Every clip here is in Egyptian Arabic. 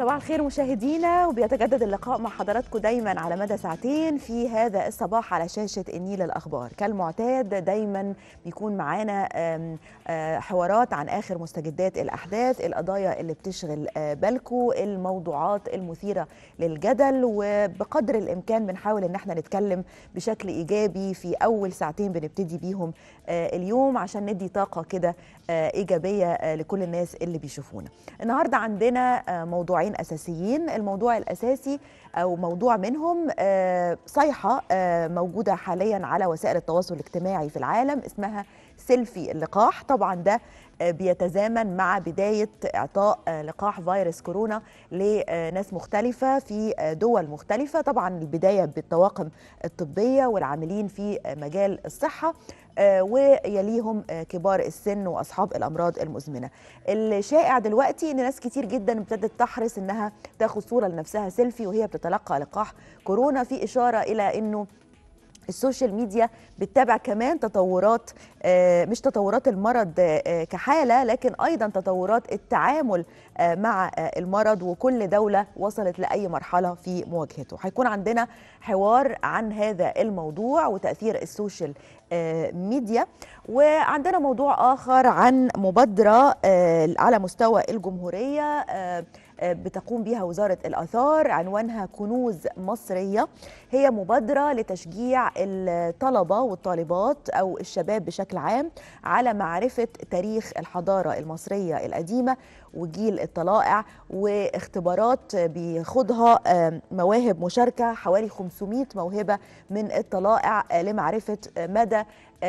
صباح الخير مشاهدينا وبيتجدد اللقاء مع حضراتكم دايما على مدى ساعتين في هذا الصباح على شاشة النيل الأخبار كالمعتاد دايما بيكون معانا آم، آه، حوارات عن آخر مستجدات الأحداث القضايا اللي بتشغل آه، بالكو الموضوعات المثيرة للجدل وبقدر الإمكان بنحاول إن احنا نتكلم بشكل إيجابي في أول ساعتين بنبتدي بيهم آه، اليوم عشان ندي طاقة كده آه، إيجابية آه، لكل الناس اللي بيشوفونا النهاردة عندنا آه، موضوعين أساسيين الموضوع الأساسي أو موضوع منهم آه، صيحة آه، موجودة حاليا على وسائل التواصل الاجتماعي في العالم اسمها سيلفي اللقاح طبعا ده آه، بيتزامن مع بداية إعطاء آه، لقاح فيروس كورونا لناس مختلفة في آه، دول مختلفة طبعا البداية بالطواقم الطبية والعاملين في آه، مجال الصحة آه، ويليهم آه، كبار السن واصحاب الامراض المزمنه. الشائع دلوقتي ان ناس كتير جدا ابتدت تحرص انها تاخد صوره لنفسها سيلفي وهي بتتلقى لقاح كورونا في اشاره الى انه السوشيال ميديا بتتابع كمان تطورات آه، مش تطورات المرض آه، كحاله لكن ايضا تطورات التعامل آه، مع آه، المرض وكل دوله وصلت لاي مرحله في مواجهته هيكون عندنا حوار عن هذا الموضوع وتاثير السوشيال آه، ميديا وعندنا موضوع اخر عن مبادره آه، على مستوى الجمهوريه آه، آه، بتقوم بها وزاره الاثار عنوانها كنوز مصريه هي مبادره لتشجيع الطلبه والطالبات او الشباب بشكل عام على معرفه تاريخ الحضاره المصريه القديمه وجيل الطلائع واختبارات بيخوضها آه، مواهب مشاركه حوالي 500 موهبه من الطلائع آه، لمعرفه مدى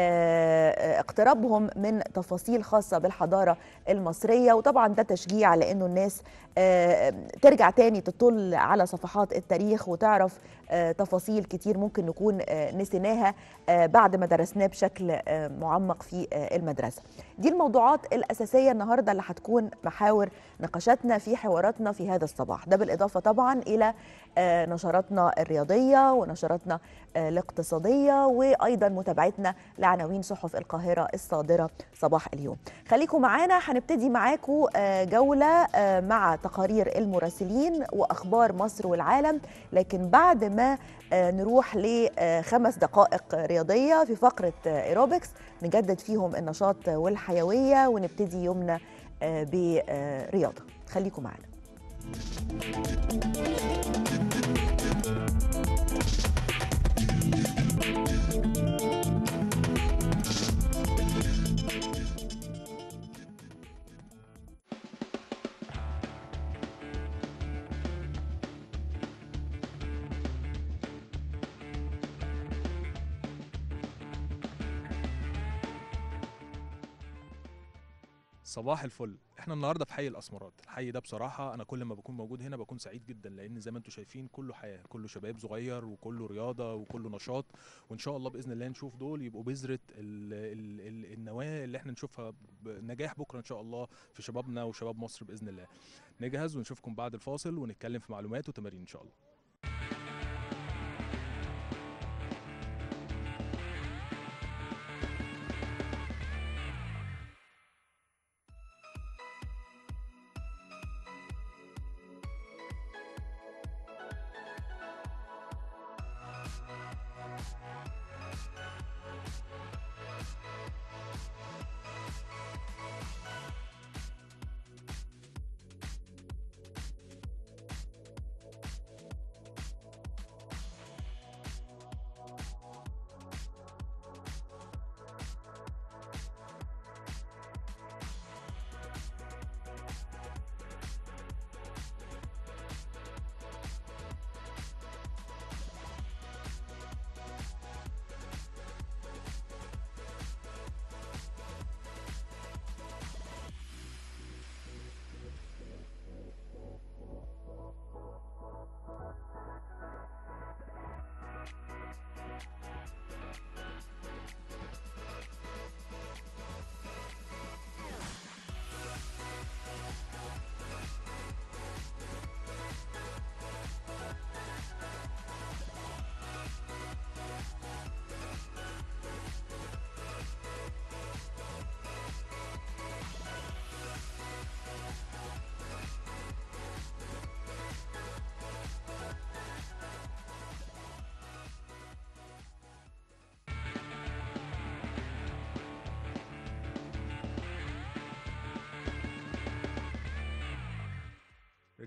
آه، اقترابهم من تفاصيل خاصة بالحضارة المصرية وطبعا ده تشجيع لأنه الناس آه، ترجع تاني تطل على صفحات التاريخ وتعرف آه، تفاصيل كتير ممكن نكون آه، نسيناها آه، بعد ما درسناه بشكل آه، معمق في آه، المدرسة دي الموضوعات الأساسية النهاردة اللي هتكون محاور نقاشاتنا في حواراتنا في هذا الصباح ده بالإضافة طبعا إلى آه، نشراتنا الرياضية ونشراتنا آه، الاقتصادية وأيضا متابعتنا لعناوين صحف القاهرة الصادرة صباح اليوم خليكم معانا هنبتدي معاكم آه، جولة آه، مع تقارير المراسلين وأخبار مصر والعالم لكن بعد ما آه، نروح لخمس دقائق رياضية في فقرة آه، ايروبكس نجدد فيهم النشاط والحيوية ونبتدي يومنا آه، برياضة خليكم معانا صباح الفل احنا النهارده في حي الاسمرات الحي ده بصراحه انا كل ما بكون موجود هنا بكون سعيد جدا لان زي ما انتم شايفين كله حياه كله شباب صغير وكله رياضه وكله نشاط وان شاء الله باذن الله نشوف دول يبقوا بذره ال ال ال النواه اللي احنا نشوفها بنجاح بكره ان شاء الله في شبابنا وشباب مصر باذن الله نجهز ونشوفكم بعد الفاصل ونتكلم في معلومات وتمارين ان شاء الله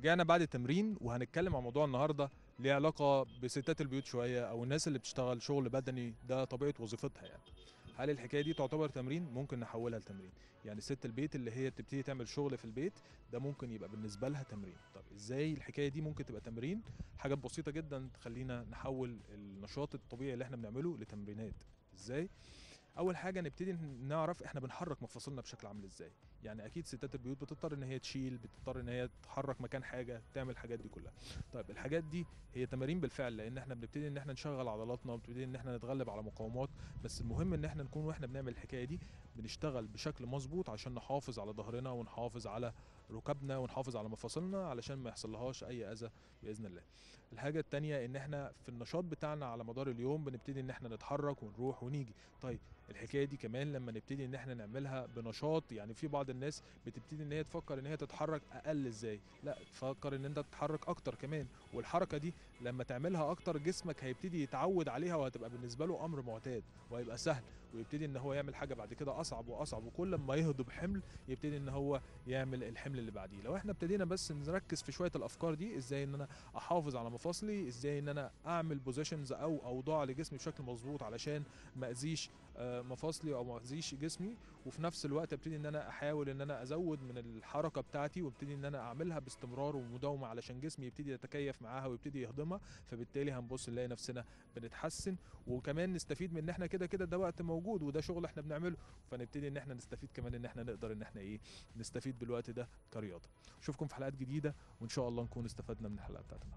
رجعنا بعد التمرين وهنتكلم عن موضوع النهارده ليه علاقه بستات البيوت شويه او الناس اللي بتشتغل شغل بدني ده طبيعه وظيفتها يعني هل الحكايه دي تعتبر تمرين ممكن نحولها لتمرين يعني ست البيت اللي هي بتبتدي تعمل شغل في البيت ده ممكن يبقى بالنسبه لها تمرين طب ازاي الحكايه دي ممكن تبقى تمرين حاجات بسيطه جدا تخلينا نحول النشاط الطبيعي اللي احنا بنعمله لتمرينات ازاي اول حاجه نبتدي نعرف احنا بنحرك مفاصلنا بشكل عامل ازاي يعني اكيد ستات البيوت بتضطر ان هي تشيل بتضطر ان هي تحرك مكان حاجه تعمل الحاجات دي كلها طيب الحاجات دي هي تمارين بالفعل لان احنا بنبتدي ان احنا نشغل عضلاتنا وبنبتدي ان احنا نتغلب على مقاومات بس المهم ان احنا نكون واحنا بنعمل الحكايه دي بنشتغل بشكل مظبوط عشان نحافظ على ظهرنا ونحافظ على ركبنا ونحافظ على مفاصلنا علشان ما يحصلهاش اي اذى باذن الله الحاجه التانية ان احنا في النشاط بتاعنا على مدار اليوم بنبتدي ان احنا نتحرك ونروح ونيجي طيب الحكايه دي كمان لما نبتدي ان احنا نعملها بنشاط يعني في بعض الناس بتبتدي ان هي تفكر ان هي تتحرك اقل ازاي لا تفكر ان انت تتحرك اكتر كمان والحركه دي لما تعملها اكتر جسمك هيبتدي يتعود عليها وهتبقى بالنسبه له امر معتاد وهيبقى سهل ويبتدي ان هو يعمل حاجه بعد كده اصعب واصعب وكل ما يهضم حمل يبتدي ان هو يعمل الحمل اللي بعديه لو احنا ابتدينا بس نركز في شويه الافكار دي ازاي ان انا احافظ على مفاصلي ازاي ان انا اعمل بوزيشنز او اوضاع لجسمي بشكل مظبوط علشان ما اذيش مفاصلي او ما اذيش جسمي وفي نفس الوقت ابتدي ان انا احاول ان انا ازود من الحركه بتاعتي وابتدي ان انا اعملها باستمرار ومداومه علشان جسمي يبتدي يتكيف معاها ويبتدي يهضمها فبالتالي هنبص نلاقي نفسنا بنتحسن وكمان نستفيد من ان احنا كده كده ده وقت موجود وده شغل احنا بنعمله فنبتدي ان احنا نستفيد كمان ان احنا نقدر ان احنا ايه نستفيد بالوقت ده كرياضه اشوفكم في حلقات جديده وان شاء الله نكون استفدنا من الحلقه بتاعتنا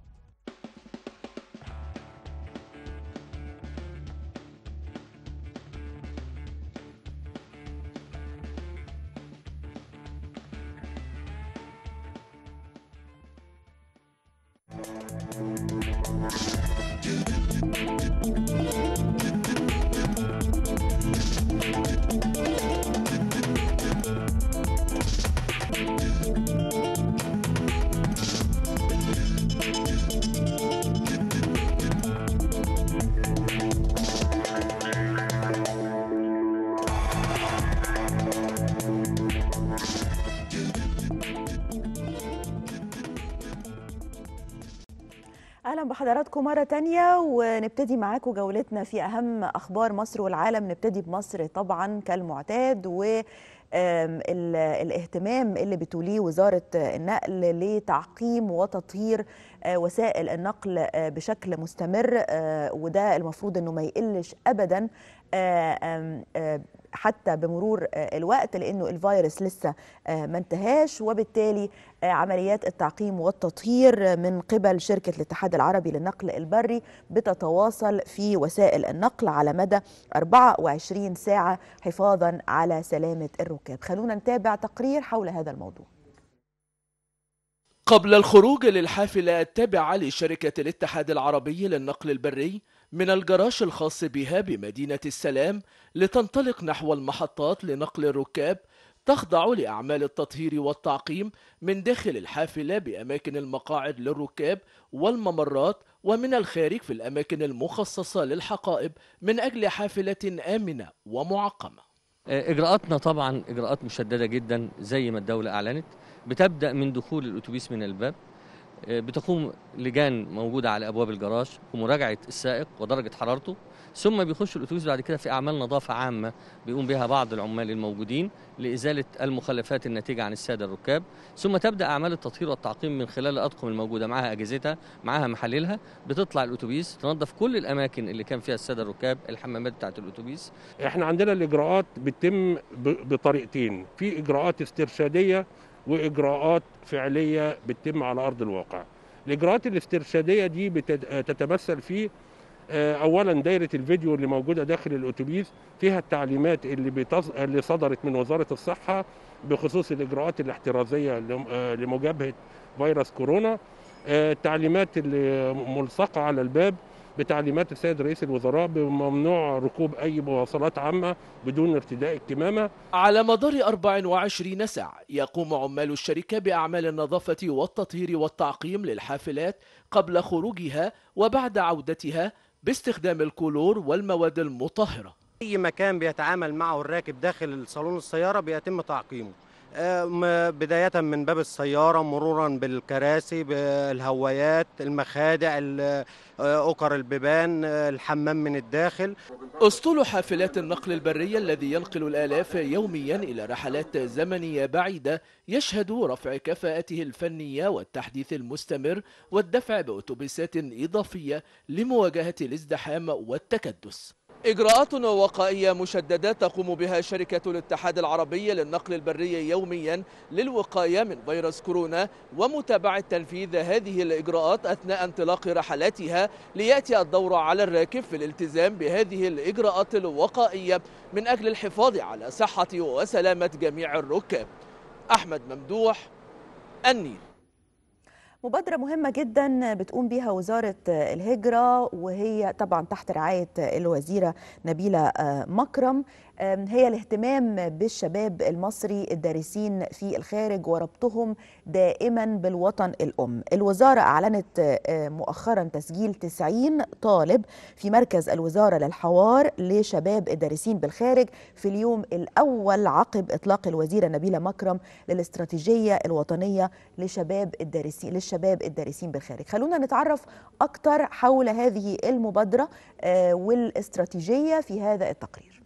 اهلا بحضراتكم مره تانية ونبتدي معاكم جولتنا في اهم اخبار مصر والعالم نبتدي بمصر طبعا كالمعتاد و الاهتمام اللي بتوليه وزاره النقل لتعقيم وتطهير وسائل النقل بشكل مستمر وده المفروض انه ما يقلش ابدا حتى بمرور الوقت لانه الفيروس لسه ما انتهاش وبالتالي عمليات التعقيم والتطهير من قبل شركه الاتحاد العربي للنقل البري بتتواصل في وسائل النقل على مدى 24 ساعه حفاظا على سلامه الركاب خلونا نتابع تقرير حول هذا الموضوع قبل الخروج للحافلة التابعة لشركة الاتحاد العربي للنقل البري من الجراج الخاص بها بمدينة السلام لتنطلق نحو المحطات لنقل الركاب تخضع لأعمال التطهير والتعقيم من داخل الحافلة بأماكن المقاعد للركاب والممرات ومن الخارج في الأماكن المخصصة للحقائب من أجل حافلة آمنة ومعقمة إجراءاتنا طبعا إجراءات مشددة جدا زي ما الدولة أعلنت بتبدأ من دخول الأتوبيس من الباب بتقوم لجان موجودة على أبواب الجراج ومراجعة السائق ودرجة حرارته ثم بيخش الأتوبيس بعد كده في أعمال نظافة عامة بيقوم بها بعض العمال الموجودين لإزالة المخلفات الناتجة عن السادة الركاب ثم تبدأ أعمال التطهير والتعقيم من خلال الأطقم الموجودة معها أجهزتها معها محللها بتطلع الأتوبيس تنظف كل الأماكن اللي كان فيها السادة الركاب الحمامات بتاعة الأتوبيس احنا عندنا الإجراءات بتتم بطريقتين في إجراءات استرشادية واجراءات فعليه بتتم على ارض الواقع. الاجراءات الاسترشاديه دي بتتمثل في اولا دايره الفيديو اللي موجوده داخل الاتوبيس فيها التعليمات اللي بتص... اللي صدرت من وزاره الصحه بخصوص الاجراءات الاحترازيه لمجابهه فيروس كورونا. التعليمات اللي ملصقه على الباب بتعليمات السيد رئيس الوزراء بممنوع ركوب أي مواصلات عامة بدون ارتداء الكمامة على مدار 24 ساعة يقوم عمال الشركة بأعمال النظافة والتطهير والتعقيم للحافلات قبل خروجها وبعد عودتها باستخدام الكلور والمواد المطهرة أي مكان بيتعامل معه الراكب داخل صالون السيارة بيتم تعقيمه آه، م- بداية من باب السيارة مرورا بالكراسي بالهوايات المخادع ال- آه، أكر البيبان آه، الحمام من الداخل أسطول حافلات النقل البري الذي ينقل الآلاف يوميا إلى رحلات زمنية بعيدة يشهد رفع كفاءته الفنية والتحديث المستمر والدفع بأتوبيسات إضافية لمواجهة الازدحام والتكدس إجراءات وقائية مشددة تقوم بها شركة الاتحاد العربي للنقل البري يوميا للوقاية من فيروس كورونا ومتابعة تنفيذ هذه الإجراءات أثناء انطلاق رحلاتها ليأتي الدور على الراكب في الالتزام بهذه الإجراءات الوقائية من أجل الحفاظ على صحة وسلامة جميع الركاب أحمد ممدوح النيل مبادرة مهمة جدا بتقوم بها وزارة الهجرة وهي طبعا تحت رعاية الوزيرة نبيلة مكرم هي الاهتمام بالشباب المصري الدارسين في الخارج وربطهم دائما بالوطن الأم الوزارة أعلنت مؤخرا تسجيل 90 طالب في مركز الوزارة للحوار لشباب الدارسين بالخارج في اليوم الأول عقب إطلاق الوزيرة نبيلة مكرم للاستراتيجية الوطنية لشباب الدارسين للشباب الدارسين بالخارج خلونا نتعرف أكثر حول هذه المبادرة والاستراتيجية في هذا التقرير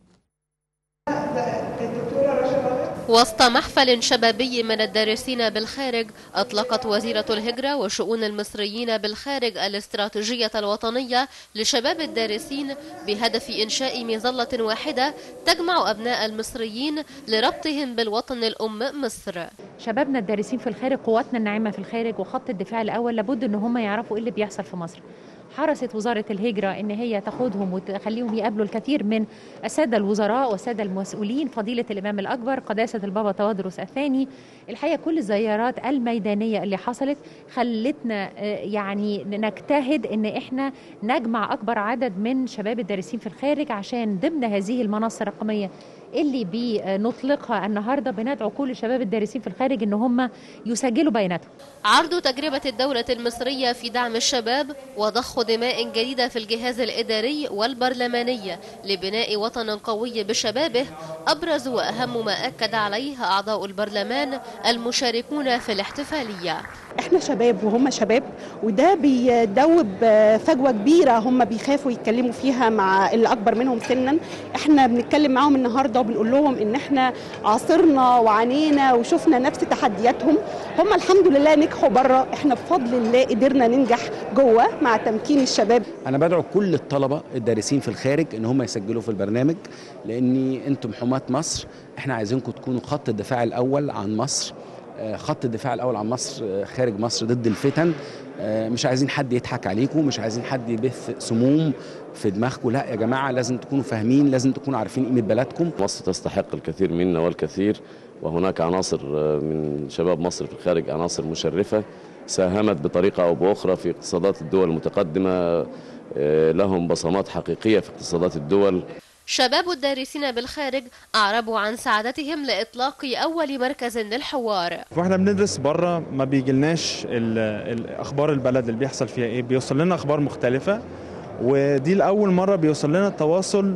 وسط محفل شبابي من الدارسين بالخارج أطلقت وزيرة الهجرة وشؤون المصريين بالخارج الاستراتيجية الوطنية لشباب الدارسين بهدف إنشاء مظلة واحدة تجمع أبناء المصريين لربطهم بالوطن الأم مصر شبابنا الدارسين في الخارج قواتنا الناعمة في الخارج وخط الدفاع الأول لابد أن هم يعرفوا إيه اللي بيحصل في مصر حرصت وزارة الهجرة إن هي تاخدهم وتخليهم يقابلوا الكثير من السادة الوزراء والسادة المسؤولين فضيلة الإمام الأكبر قداسة البابا توادرس الثاني الحقيقة كل الزيارات الميدانية اللي حصلت خلتنا يعني نجتهد إن إحنا نجمع أكبر عدد من شباب الدارسين في الخارج عشان ضمن هذه المنصة الرقمية اللي بنطلقها النهارده بندعو كل الشباب الدارسين في الخارج ان هم يسجلوا بياناتهم. عرض تجربة الدولة المصرية في دعم الشباب وضخ دماء جديدة في الجهاز الإداري والبرلماني لبناء وطن قوي بشبابه أبرز وأهم ما أكد عليه أعضاء البرلمان المشاركون في الاحتفالية. احنا شباب وهم شباب وده بيدوب فجوه كبيره هم بيخافوا يتكلموا فيها مع اللي اكبر منهم سنا احنا بنتكلم معاهم النهارده وبنقول لهم ان احنا عاصرنا وعانينا وشفنا نفس تحدياتهم هم الحمد لله نجحوا بره احنا بفضل الله قدرنا ننجح جوه مع تمكين الشباب انا بدعو كل الطلبه الدارسين في الخارج ان هم يسجلوا في البرنامج لاني انتم حماه مصر احنا عايزينكم تكونوا خط الدفاع الاول عن مصر خط الدفاع الاول عن مصر خارج مصر ضد الفتن مش عايزين حد يضحك عليكم مش عايزين حد يبث سموم في دماغكم لا يا جماعه لازم تكونوا فاهمين لازم تكونوا عارفين قيمه بلدكم مصر تستحق الكثير منا والكثير وهناك عناصر من شباب مصر في الخارج عناصر مشرفه ساهمت بطريقه او باخرى في اقتصادات الدول المتقدمه لهم بصمات حقيقيه في اقتصادات الدول شباب الدارسين بالخارج أعربوا عن سعادتهم لإطلاق أول مركز للحوار واحنا بندرس بره ما بيجيلناش أخبار البلد اللي بيحصل فيها إيه بيوصل لنا أخبار مختلفة ودي لأول مرة بيوصل لنا التواصل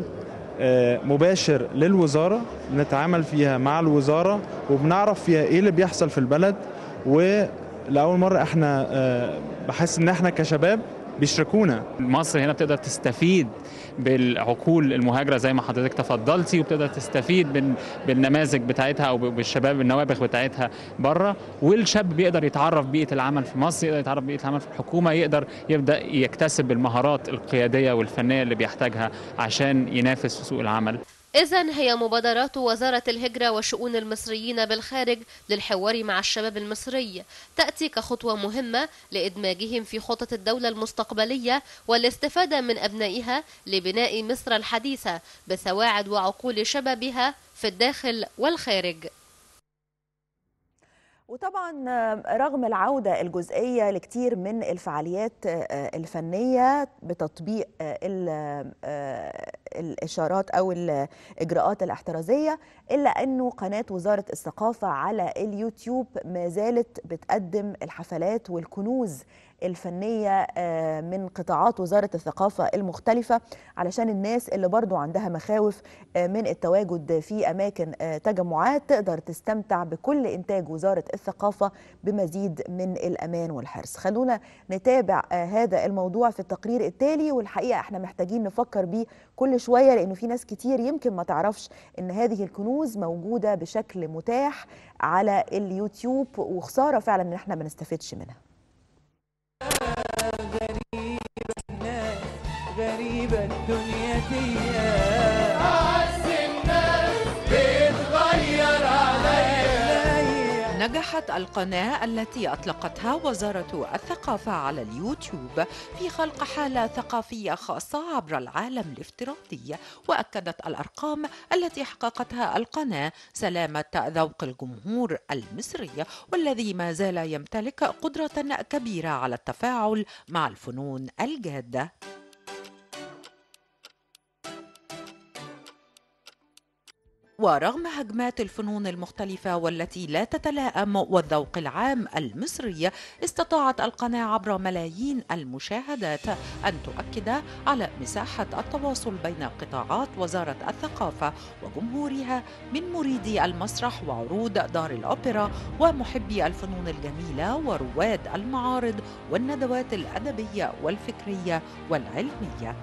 مباشر للوزارة نتعامل فيها مع الوزارة وبنعرف فيها إيه اللي بيحصل في البلد ولأول مرة احنا بحس إن احنا كشباب بيشركونا مصر هنا بتقدر تستفيد بالعقول المهاجره زي ما حضرتك تفضلتي وبتقدر تستفيد من بالنماذج بتاعتها او بالشباب النوابغ بتاعتها بره والشاب بيقدر يتعرف بيئه العمل في مصر يقدر يتعرف بيئه العمل في الحكومه يقدر يبدا يكتسب المهارات القياديه والفنيه اللي بيحتاجها عشان ينافس في سوق العمل إذا هي مبادرات وزارة الهجرة وشؤون المصريين بالخارج للحوار مع الشباب المصري تأتي كخطوة مهمة لإدماجهم في خطط الدولة المستقبلية والاستفادة من أبنائها لبناء مصر الحديثة بسواعد وعقول شبابها في الداخل والخارج وطبعا رغم العودة الجزئية لكتير من الفعاليات الفنية بتطبيق الاشارات او الاجراءات الاحترازيه الا انه قناه وزاره الثقافه على اليوتيوب ما زالت بتقدم الحفلات والكنوز الفنية آه، من قطاعات وزارة الثقافة المختلفة علشان الناس اللي برضو عندها مخاوف آه، من التواجد في أماكن آه، تجمعات تقدر تستمتع بكل إنتاج وزارة الثقافة بمزيد من الأمان والحرص خلونا نتابع آه، هذا الموضوع في التقرير التالي والحقيقة احنا محتاجين نفكر بيه كل شوية لأنه في ناس كتير يمكن ما تعرفش إن هذه الكنوز موجودة بشكل متاح على اليوتيوب وخسارة فعلا إن احنا ما نستفدش منها غريبة الدنيا دي أعز الناس بيتغير عليا نجحت القناة التي أطلقتها وزارة الثقافة على اليوتيوب في خلق حالة ثقافية خاصة عبر العالم الافتراضي وأكدت الأرقام التي حققتها القناة سلامة ذوق الجمهور المصري والذي ما زال يمتلك قدرة كبيرة على التفاعل مع الفنون الجادة ورغم هجمات الفنون المختلفة والتي لا تتلائم والذوق العام المصري استطاعت القناة عبر ملايين المشاهدات أن تؤكد على مساحة التواصل بين قطاعات وزارة الثقافة وجمهورها من مريدي المسرح وعروض دار الأوبرا ومحبي الفنون الجميلة ورواد المعارض والندوات الأدبية والفكرية والعلمية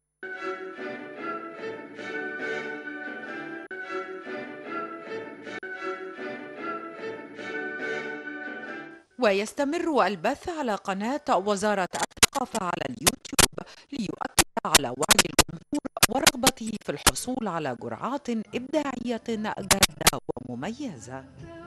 ويستمر البث على قناة وزارة الثقافة على اليوتيوب ليؤكد على وعي الجمهور ورغبته في الحصول على جرعات إبداعية جادة ومميزة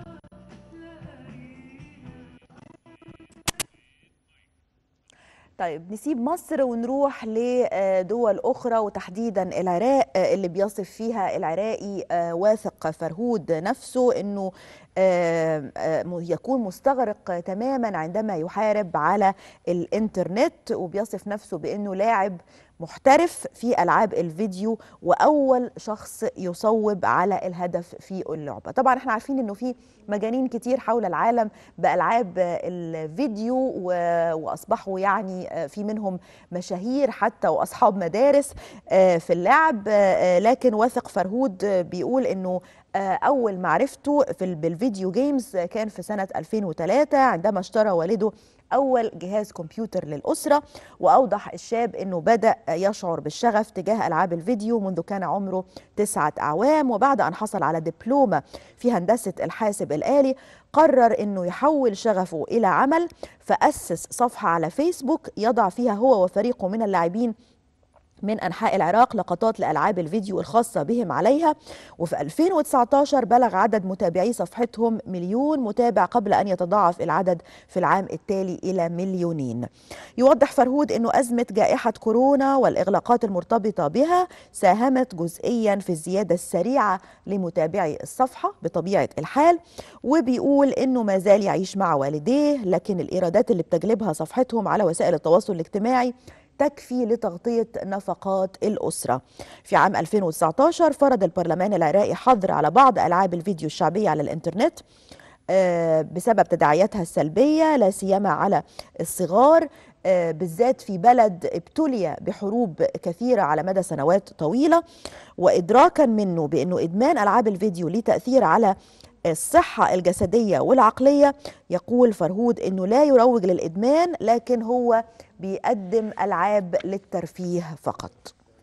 طيب نسيب مصر ونروح لدول أخرى وتحديدا العراق آه، اللي بيصف فيها العراقي آه، واثق فرهود نفسه أنه آه، آه، يكون مستغرق تماما عندما يحارب على الإنترنت وبيصف نفسه بأنه لاعب محترف في ألعاب الفيديو وأول شخص يصوب على الهدف في اللعبة طبعا احنا عارفين أنه في مجانين كتير حول العالم بألعاب الفيديو و- وأصبحوا يعني في منهم مشاهير حتى وأصحاب مدارس آه، في اللعب آه، لكن واثق فرهود بيقول أنه آه، أول معرفته في ال- بالفيديو جيمز كان في سنة 2003 عندما اشترى والده أول جهاز كمبيوتر للأسرة وأوضح الشاب أنه بدأ يشعر بالشغف تجاه ألعاب الفيديو منذ كان عمره تسعة أعوام وبعد أن حصل على دبلومة في هندسة الحاسب الآلي قرر أنه يحول شغفه إلى عمل فأسس صفحة على فيسبوك يضع فيها هو وفريقه من اللاعبين من أنحاء العراق لقطات لألعاب الفيديو الخاصة بهم عليها وفي 2019 بلغ عدد متابعي صفحتهم مليون متابع قبل أن يتضاعف العدد في العام التالي إلى مليونين يوضح فرهود أنه أزمة جائحة كورونا والإغلاقات المرتبطة بها ساهمت جزئيا في الزيادة السريعة لمتابعي الصفحة بطبيعة الحال وبيقول أنه ما زال يعيش مع والديه لكن الإيرادات اللي بتجلبها صفحتهم على وسائل التواصل الاجتماعي تكفي لتغطية نفقات الأسرة في عام 2019 فرض البرلمان العراقي حظر على بعض ألعاب الفيديو الشعبية على الإنترنت آه، بسبب تداعياتها السلبية لا سيما على الصغار آه، بالذات في بلد ابتلي بحروب كثيرة على مدى سنوات طويلة وإدراكا منه بأنه إدمان ألعاب الفيديو ليه تأثير على الصحة الجسدية والعقلية يقول فرهود أنه لا يروج للإدمان لكن هو بيقدم ألعاب للترفيه فقط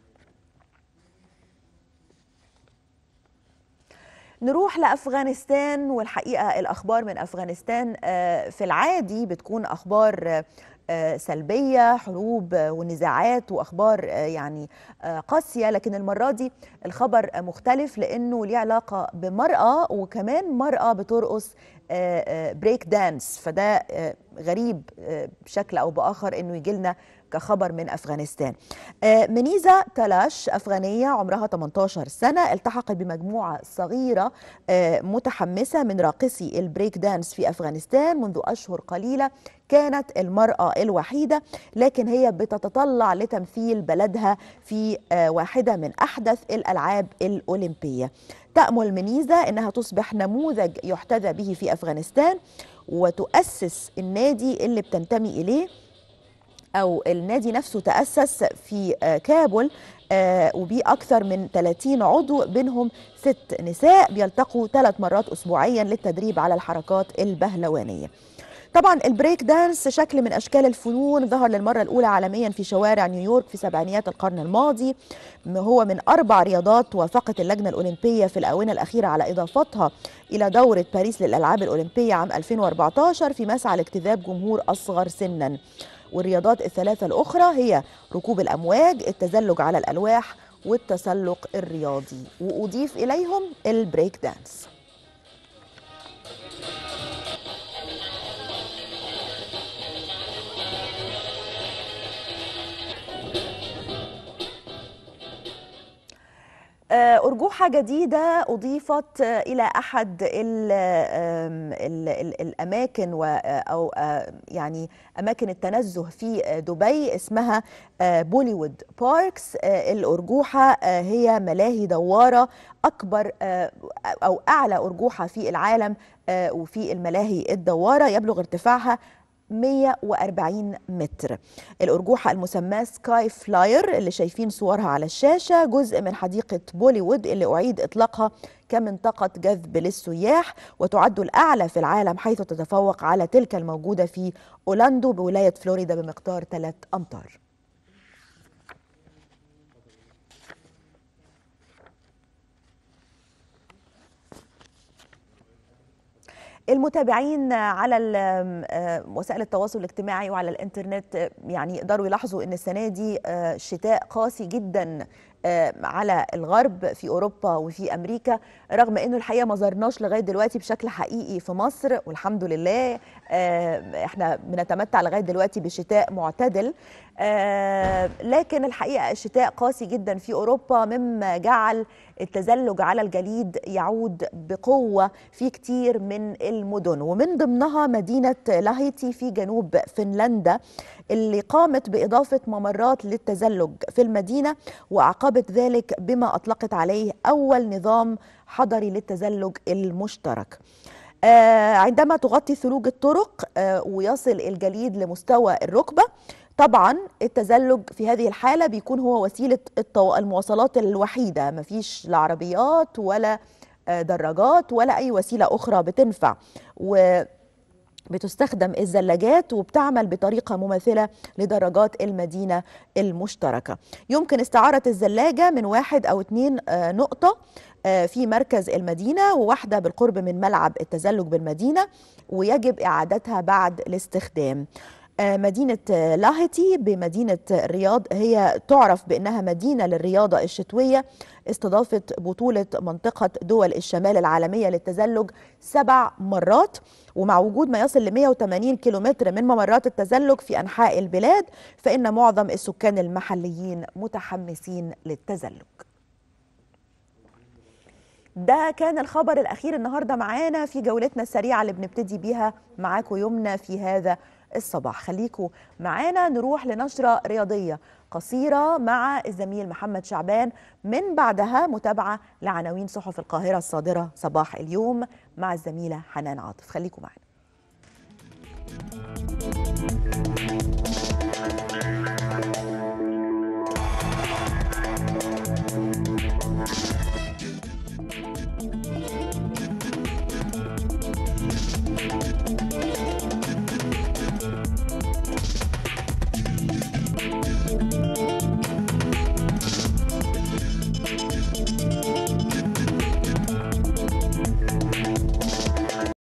نروح لأفغانستان والحقيقة الأخبار من أفغانستان آه، في العادي بتكون أخبار آه، سلبية حروب آه، ونزاعات وأخبار آه، يعني آه، قاسية لكن المرة دي الخبر آه، مختلف لأنه ليه علاقة بمرأة وكمان مرأة بترقص آه، آه، بريك دانس فده آه، غريب آه، بشكل أو بآخر أنه يجي لنا كخبر من أفغانستان آه، منيزة تلاش أفغانية عمرها 18 سنة التحقت بمجموعة صغيرة آه، متحمسة من راقصي البريك دانس في أفغانستان منذ أشهر قليلة كانت المرأة الوحيدة لكن هي بتتطلع لتمثيل بلدها في آه، واحدة من أحدث الألعاب الأولمبية تأمل منيزة أنها تصبح نموذج يحتذى به في أفغانستان وتؤسس النادي اللي بتنتمي إليه أو النادي نفسه تأسس في آه، كابول آه، وبيه أكثر من 30 عضو بينهم ست نساء بيلتقوا ثلاث مرات أسبوعيا للتدريب على الحركات البهلوانية طبعا البريك دانس شكل من اشكال الفنون ظهر للمره الاولى عالميا في شوارع نيويورك في سبعينيات القرن الماضي هو من اربع رياضات وافقت اللجنه الاولمبيه في الاونه الاخيره على اضافتها الى دوره باريس للالعاب الاولمبيه عام 2014 في مسعى لاجتذاب جمهور اصغر سنا والرياضات الثلاثه الاخرى هي ركوب الامواج التزلج على الالواح والتسلق الرياضي واضيف اليهم البريك دانس آه، أرجوحة جديدة أضيفت آه، إلى أحد ال ال ال الأماكن و أو آه، يعني أماكن التنزه في آه، دبي اسمها آه، بوليوود باركس آه، الأرجوحة آه، هي ملاهي دوارة أكبر آه، أو أعلى أرجوحة في العالم آه، وفي الملاهي الدوارة يبلغ ارتفاعها 140 متر الأرجوحة المسماة سكاي فلاير اللي شايفين صورها على الشاشة جزء من حديقة بوليوود اللي أعيد إطلاقها كمنطقة جذب للسياح وتعد الأعلى في العالم حيث تتفوق على تلك الموجودة في أولاندو بولاية فلوريدا بمقدار 3 أمتار المتابعين على ال- آه، وسائل التواصل الاجتماعي وعلى الانترنت آه، يعني يقدروا يلاحظوا ان السنه دي آه، شتاء قاسي جدا آه، على الغرب في اوروبا وفي امريكا رغم انه الحقيقه ما زرناش لغايه دلوقتي بشكل حقيقي في مصر والحمد لله آه، احنا بنتمتع لغايه دلوقتي بشتاء معتدل آه، لكن الحقيقه الشتاء قاسي جدا في اوروبا مما جعل التزلج على الجليد يعود بقوه في كتير من المدن ومن ضمنها مدينه لاهيتي في جنوب فنلندا اللي قامت باضافه ممرات للتزلج في المدينه واعقبت ذلك بما اطلقت عليه اول نظام حضري للتزلج المشترك آه، عندما تغطي ثلوج الطرق آه، ويصل الجليد لمستوى الركبه طبعا التزلج في هذه الحاله بيكون هو وسيله الطو... المواصلات الوحيده مفيش لا عربيات ولا آه، دراجات ولا اي وسيله اخرى بتنفع و بتستخدم الزلاجات وبتعمل بطريقة مماثلة لدراجات المدينة المشتركة يمكن استعارة الزلاجة من واحد أو اتنين آه، نقطة آه، في مركز المدينة وواحدة بالقرب من ملعب التزلج بالمدينة ويجب إعادتها بعد الاستخدام آه، مدينة آه، لاهتي بمدينة الرياض هي تعرف بأنها مدينة للرياضة الشتوية استضافت بطولة منطقة دول الشمال العالمية للتزلج سبع مرات ومع وجود ما يصل ل 180 كيلومتر من ممرات التزلج في أنحاء البلاد فإن معظم السكان المحليين متحمسين للتزلج ده كان الخبر الأخير النهاردة معانا في جولتنا السريعة اللي بنبتدي بيها معاكم يومنا في هذا الصباح خليكم معانا نروح لنشرة رياضية قصيرة مع الزميل محمد شعبان من بعدها متابعة لعناوين صحف القاهرة الصادرة صباح اليوم مع الزميلة حنان عاطف خليكم معنا